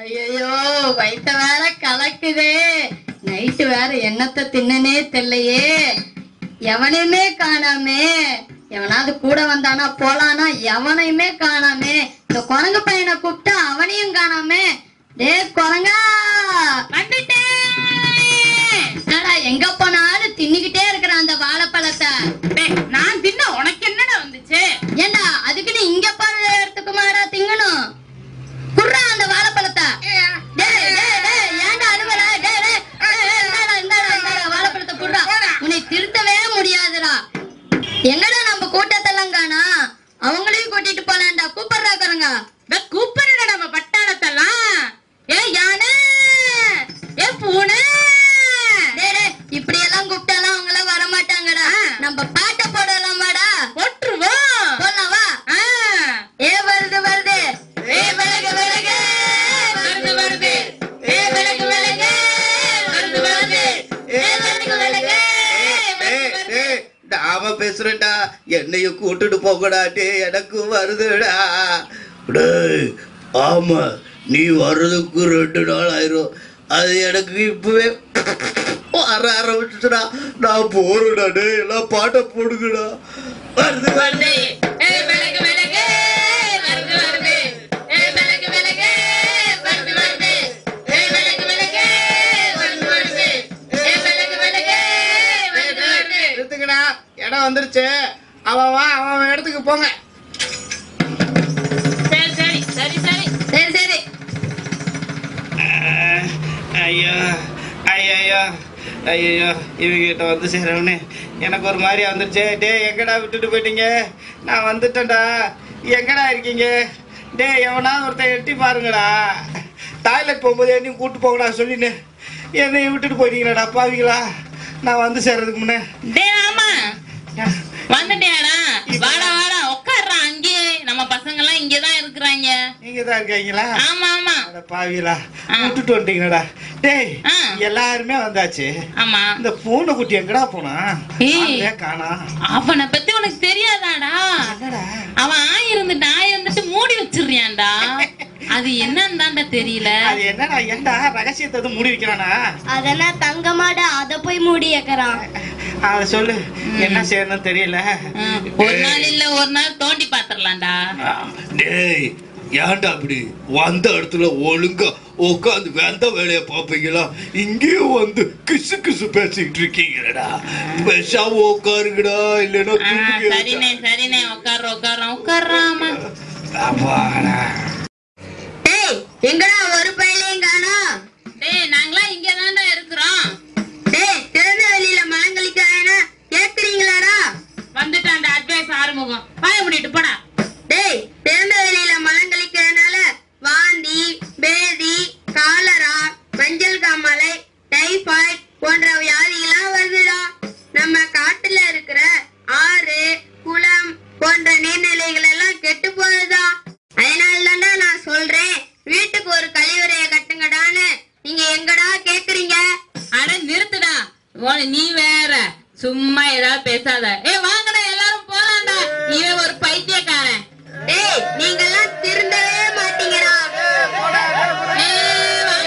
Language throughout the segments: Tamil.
ஐயோ வயித்த வேற கலக்குதே நைட்டு வேற என்னத்தை தின்னனே தெரியலையே எவனையுமே காணாமே எவனாவது கூட வந்தானா போலானா எவனையுமே காணாமே இந்த குரங்கு பையனை கூப்பிட்டா அவனையும் காணாமே டே குரங்கா வந்துட்டேன் என்னடா எங்க போனாலும் தின்னுகிட்டே இருக்கிற அந்த வாழைப்பழத்தை டேய், நான் தின்ன உனக்கு என்னடா வந்துச்சு ஏண்டா அதுக்குன்னு இங்க போற இடத்துக்கு மாடா திங்கணும் குர்ரா அந்த வாழைப்பழத்தை டேய், டேய், டேய், ஏன்டா அழுவுற? டேய், டேய், டேய், டேய், இந்தாடா, இந்தாடா, இந்தாடா, வாழைப்பழத்தை குர்ரா. உன்னை திருத்தவே முடியாதுடா எங்கடா நம்ம கூட்டத்தெல்லாம் காணா அவங்களையும் கூட்டிட்டு போலாம்டா கூப்பிடுறா குரங்கா டேய், கூப்பிடுடா நம்ம பட்டாளத்தெல்லாம் ஏ யானை ஏ பூனை டேய், டேய், இப்படி எல்லாம் கூப்பிட்டாலாம் அவங்க எல்லாம் வர மாட்டாங்கடா நம்ம பாட்டை போடலாமாடா போட்டுருவோம் போலாம் வா ஆ, ஏ வருது வருது ஏ விலகு விலகு வருது வருது ஏ விலகு விலகு வருது வருது ஏ விலகு விலகு டேய், டேய், நாம பேசுறேன்டா என்னையும் கூட்டிட்டு போகடா டேய் எனக்கு வருதுடா டேய் ஆமா நீ வர்றதுக்கு ரெண்டு நாள் ஆயிரும் அது எனக்கு இப்பவே வர ஆரம்பிச்சுடா நான் போறேன்டா டேய் எல்லாம் பாட்டை போடுங்கடா வருது வருது ஏ விலகு விலகு வருது வருது ஏ விலகு விலகு வருது வருது ஏ விலகு விலகு வருது வருது ஏ விலகு விலகு வருது வருது எடுத்துக்கடா இடம் வந்துருச்சு அவன் வா அவன் அவன் இடத்துக்கு போங்க சரி சரி சரி சரி சரி சரி ஐயோ ஐயோ ஐயோ இவங்கிட்ட வந்து சேரவனே எனக்கு ஒரு மாதிரி வந்துருச்சே டேய் எங்கடா விட்டுட்டு போயிட்டீங்க நான் வந்துட்டேன்டா எங்கடா இருக்கீங்க டேய் எவனாவது ஒருத்தன் எட்டி பாருங்கடா டாய்லெட் போகும்போது என்னையும் கூட்டு போங்கடா சொல்லின்னு என்னையும் விட்டுட்டு போயிட்டீங்களாடா பாவிங்களா நான் வந்து சேர்றதுக்கு முன்னே டேய் ஆமா வந்துட்டியாடா வாடா வாடா உட்கார்றா அங்கேயே நம்ம பசங்க எல்லாம் இங்கதான் இருக்கிறாங்க நீங்க தான் இருக்கீங்களா ஆமா ஆமா அட பாவிங்களா ஆ. விட்டுட்டு வந்துட்டீங்களாடா டேய் ஆ. எல்லாருமே வந்தாச்சு ஆமா இந்த பூனை குட்டி எங்கடா போனா ஏய். ஆளே காணா அவனை பத்தி உனக்கு தெரியாதாடா என்னடா அவன் ஆய் இருந்துட்டு ஆய் இருந்துட்டு மூடி வச்சிருறியான்டா அது என்னன்னு தான்டா தெரியல அது என்னடா ஏன்டா ரகசியத்தை எதுவும் மூடி வைக்கிறானா அதெல்லாம் தங்கமாடா அத போய் மூடி வைக்கிறான் அத சொல்லு என்ன செய்யணும்னு தெரியல ம், ஒரு நாள் இல்ல ஒரு நாள் தோண்டி பாத்துரலாம்டா டேய் ஏன்டா அப்படி வந்த இடத்துல ஒழுங்கா உட்காந்து வெந்த வேலையை பார்ப்பீங்களா இங்கேயும் வந்து கிசு கிசு பேசிக்கிட்டு இருக்கீங்களடா பேசாம உட்காருங்கடா இல்லைன்னா ஆ, தூக்கி சரிண்ணே சரிண்ணே உட்கார்ற உட்கார்ற உட்கார்றாமா அப்பாடா. டேய் எங்கடா ஒரு பையிலையும் காணோம் டேய் நாங்களாம் இங்க தான்டா இருக்கிறோம் டேய் திறந்த வெளியில மலங்களிக்காரனா கேக்குறீங்களாடா வந்துட்டான்டா அட்வைஸ் ஆறுமுகம் வாய முடிட்டு போடா டேய் திறந்த வெளியில மலங்களிக்கிறதுனால வாந்தி பேதி காலரா மஞ்சள் காமாலை டைபாய்டு போன்ற வியாதிகள்லாம் வருதுடா நம்ம காட்டுல இருக்கிற ஆறு குளம் போன்ற நீர்நிலைகள் எல்லாம் கெட்டு போகுதா அதனால தான்டா நான் சொல்றேன் வீட்டுக்கு ஒரு கழிவறையை கட்டுங்கடான்னு நீங்க எங்கடா கேக்குறீங்க அட நிறுத்துடா உன- நீ வேற சும்மா ஏதாவது பேசாத ஏ வாங்கடா எல்லாரும் போலாம்டா இவன் ஒரு பைத்தியக்காரன் டேய் நீங்கெல்லாம் திருந்தவே மாட்டீங்கடா ஏய், வாங்க.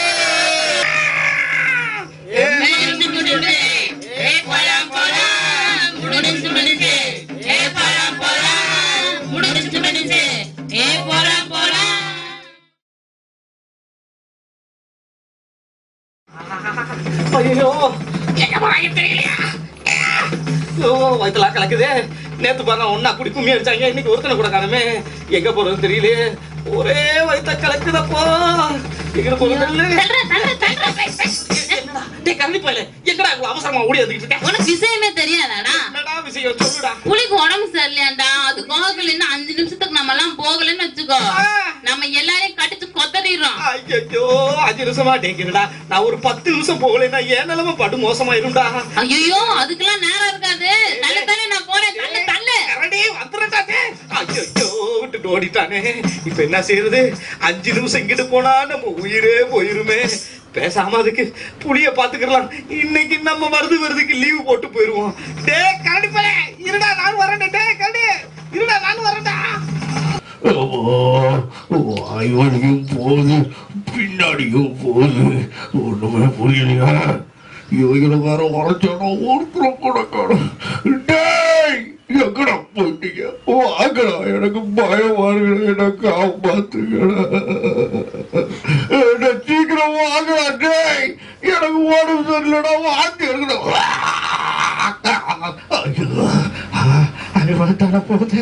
முடிஞ்சு, முடிஞ்சு. ஏய், போலாம், போலாம். முடிஞ்சு, முடிஞ்சு. ஏய், போலாம், போலாம். முடிஞ்சு, முடிஞ்சு. ஏய், போலாம், போலாம். ஐயோ எங்க போறாங்க தெரியலையா ஐயோ வயிற்றுலாம் கலக்குது நேத்து பாருங்க ஒன்னா குடி கும்மி அடிச்சாங்க இன்னைக்கு ஒருத்தனை கூட காணுமே எங்க போறது தெரியலையே ஒரே வயிற்ற கலக்குதப்போ எங்க போறது தெரியல தள்ளுற, தள்ளுற, தள்ளுற. என்னடா டேய் கரடி போயில எங்கடா இவ்வளவு அவசரமா ஓடி வந்துட்டு இருக்க உனக்கு விஷயமே தெரியாதாடா என்னடா விஷயம் சொல்லுடா புலிக்கு உடம்பு சரியில்லையாண்டா அது கோகல இன்னும் அஞ்சு நிமிஷத்துக்கு நம்ம எல்லாம் போகலன்னு வச்சுக்கோ நம்ம எல்லாரையும் கடிச்சு கொத்தடிடுறோம் ஐயோ அஞ்சு நிமிஷமா டேக்கிறடா நான் ஒரு பத்து நிமிஷம் போகலைன்னா என் நிலைமை படு மோசமாயிரும்டா ஐயோ அதுக்கெல்லாம் நேரம் இருக்காது தள்ளு தள்ளு நான் போறேன் தள்ளு தள்ளு கரடி வந்துடுறாட்டே ஐயோ விட்டுட்டு ஓடிட்டானே இப்ப என்ன செய்யறது அஞ்சு நிமிஷம் இங்கிட்டு போனா நம்ம உயிரே போயிருமே பேசாம அதுக்கு புளிய பாத்துக்கலாம் இன்னைக்கு நம்ம மருது வருதுக்கு லீவு போட்டு போயிருவோம் டே கரடி பலே இருடா நானும் வரேன் டே கரடி இருடா நானும் வரேன்டா வாய் வழியும் போகுது பின்னாடியும் போகுது ஒண்ணுமே புரியலையா இவங்களை வேற வரைச்சானா ஒருத்தரும் கூட காணும் டேய் எங்கடா போயிட்டீங்க வாங்கடா எனக்கு பயமா இருக்குடா என்ன காப்பாத்துக்கடா என்ன சீக்கிரம் வாங்கடா டேய் எனக்கு உடம்பு சரியில்லடா வாந்தி இருக்குடா ஐயோ அறிவாத்தான போகுது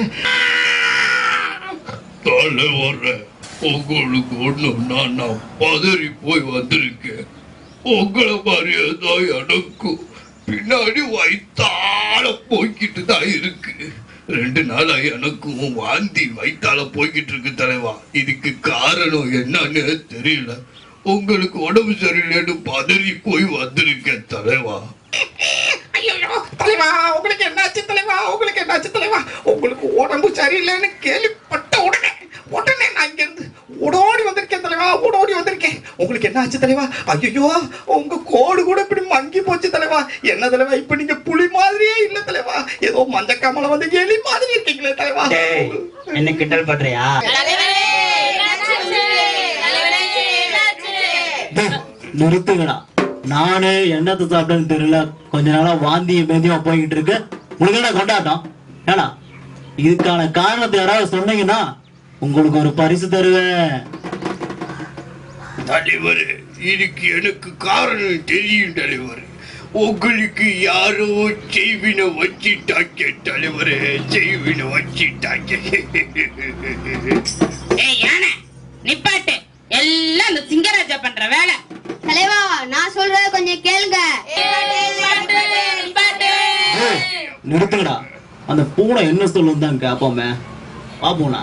தலை வர்ற உங்களுக்கு ஒண்ணுன்னா நான் பதறி போய் வந்திருக்கேன் உங்களை மாதிரியே தான் எனக்கும் பின்னாடி வயித்தால போய்கிட்டு தான் இருக்கு ரெண்டு நாளா எனக்கும் வாந்தி வயித்தால போய்கிட்டு இருக்கு தலைவா இதுக்கு காரணம் என்னன்னு தெரியல உங்களுக்கு உடம்பு சரியில்லைன்னு பதறி போய் வந்திருக்கேன் தலைவா ஐயோ தலைவா உங்களுக்கு என்னாச்சு தலைவா உங்களுக்கு என்னாச்சு தலைவா உங்களுக்கு உடம்பு சரியில்லைன்னு கேள்விப்பட்ட உடனே உடனே நான் இங்க இருந்து ஓடோடி வந்திருக்கேன் தலைவா ஓடோடி வந்திருக்கேன் உங்களுக்கு என்னாச்சு தலைவா ஐயோ உங்க கோடு கூட இப்படி மங்கி போச்சு தலைவா என்ன தலைவா இப்ப நீங்க புலி மாதிரியே இல்ல தலைவா ஏதோ மஞ்ச காமல வந்து எலி மாதிரி இருக்கீங்களே தலைவா டேய் என்ன கிண்டல் பண்றியா தலைவரே என்னாச்சு தலைவரே என்னாச்சு டேய், நிறுத்துங்கடா நானு என்னத்தை சாப்பிட்டேன்னு தெரியல கொஞ்ச நாளா வாந்தியும் பேந்தியமா போய்கிட்டு இருக்கு உங்களுக்கு என்ன கொண்டாட்டம் ஏடா இதுக்கான காரணத்தை யாராவது சொன்னீங்கன்னா உங்களுக்கு ஒரு பரிசு தருவேன் தலைவர் இதுக்கு எனக்கு காரணம் தெரியும் தலைவர் உங்களுக்கு யாரோ செய்வின வச்சிட்டாங்க தலைவரே செய்வின வச்சிட்டாங்க ஏய் யானை நிப்பாட்டு எல்லாம் அந்த சிங்கராஜா பண்ற வேலை தலைவா நான் சொல்றத கொஞ்சம் கேளுங்க ஏய், நிறுத்துங்கடா அந்த பூனை என்ன சொல்லும் தான் கேப்போமே வா பூனா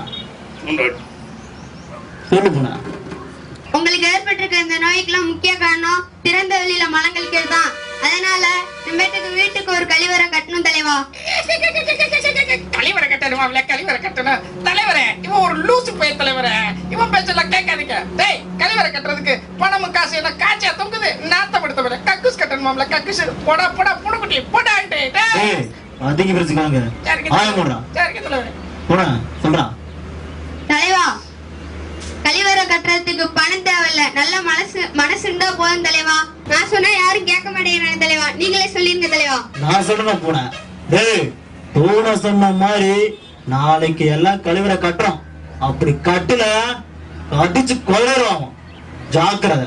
சொல்லு பூனா உங்களுக்கு ஏற்பட்டிருக்க இந்த நோய்க்கெல்லாம் முக்கிய காரணம் திறந்த வெளியில மலங்கழிக்கிறது தான் அதனால நம்மட்டுக்கு வீட்டுக்கு ஒரு கழிவறை கட்டணும் தலைவா கழிவறை கட்டணுமா கழிவறை கட்டணும் தலைவரே இவன் ஒரு லூசு பையன் தலைவரே இவன் பேச்செல்லாம் கேட்காதீங்க டேய் கழிவறை கட்டுறதுக்கு பணமும் காசு என்ன காய்ச்சா தொங்குது நாத்தப்படுத்தவர கக்குஸ் கட்டணுமாம்ல கக்குஸ் போடா போடா புடுக்குட்டி போடான்ட்டு டேய் ஏய் அதிக பிரிச்சுக்காங்க சரிங்க ஆய போடுறான் சரிங்க தலைவரே பூனா சொல்றான் தலைவா கழிவறை கட்டுறதுக்கு பணம் தேவையில்ல நல்ல மனசு மனசு இருந்தா போதும் தலைவா நான் சொன்னா யாரும் கேட்க மாட்டேங்கிறாங்க தலைவா நீங்களே சொல்லிருங்க தலைவா நான் சொல்றேன் பூனை டேய் பூனை சொன்ன மாதிரி நாளைக்கு எல்லாம் கழிவறை கட்டுறோம் அப்படி கட்டல அடிச்சு கொள்ளிடுவாங்க ஜாக்கிரதை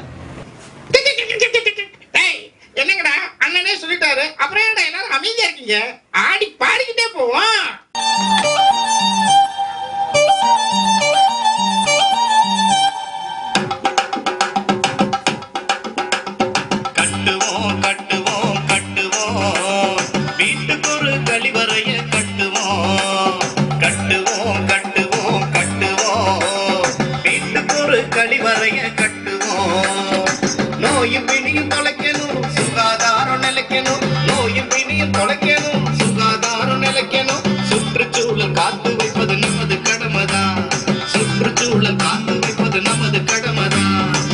டேய் என்னங்கடா அண்ணனே சொல்லிட்டாரு அப்புறம் என்னடா எல்லாரும் அமைதியா இருக்கீங்க ஆடி பாடிக்கிட்டே போவோம் கட்டுவோம் கட்டுவோம் கட்டுவோம் வீட்டுக்கு ஒரு கழிவறைய கட்டுவோம் கட்டுவோம் கட்டுவோம் கட்டுவோம் வீட்டுக்கு ஒரு கழிவறைய கட்டுவோம் நோயும் பிணியும் தொலைக்கணும் சுகாதாரம் நிலைக்கணும் நோயும் பிணியும் தொலைக்கணும் சுகாதாரம் நிலைக்கணும் சுற்றுச்சூழல் காத்து வைப்பது நமது கடமைதான் சுற்றுச்சூழல் காத்து வைப்பது நமது கடமைதான்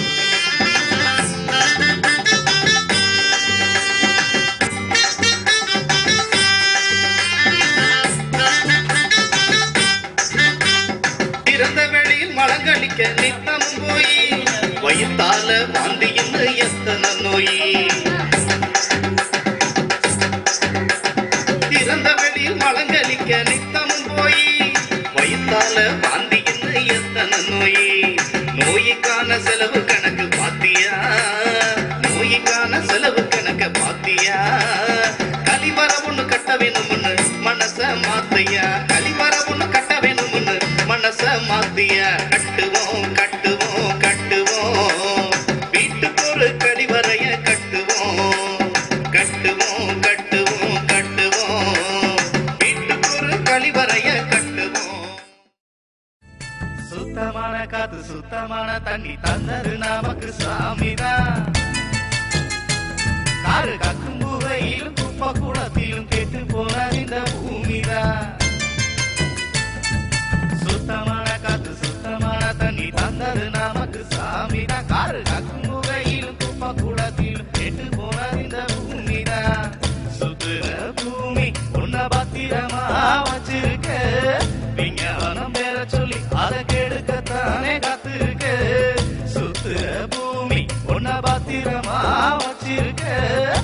திறந்த வெளியில் மலங்களிக்க நித்தமும் போய் வயிற்றால வாந்தியின் எத்தனை நோய் திறந்த வெளியில் மலங்களிக்க நித்தமும் போய் வயிற்றால வாந்தியின் எத்தனை நோய் நோய்க்கான செலவு கணக்கு பாத்தியா நோய்க்கான செலவு கணக்க பாத்தியா கலிமர ஒண்ணு கட்ட வேணும்னு மனச மாத்தியா கலிமர ஒண்ணு கட்ட வேணும்னு மனச மாத்தியா கட்டுவோம் கட்டுவோம் கட்டுவோம் வீட்டுக்கு ஒரு கழிவறைய கட்டுவோம் கட்டுவோம் கட்டுவோம் கட்டுவோம் வீட்டுக்கு ஒரு கழிவறைய கட்டுவோம் சுத்தமான காத்து சுத்தமான தண்ணி தந்தது நமக்கு சாமிதான் காரு கக்கும் புகையிலும் குப்பை கூடத்திலும் கெட்டு போனது இந்த பூமிதான் சுத்தமான காத்து சுத்தமான தண்ணி தந்தது நமக்கு சாமிதான் காரு கக்கும் புகையிலும் குப்பை கூடத்திலும் கெட்டு போனது இந்த பூமிதான் சுத்துற பூமி உன்னை பத்திரமா வச்சிருக்க விஞ்ஞானம் பேர சொல்லி அதை வச்சிருக்க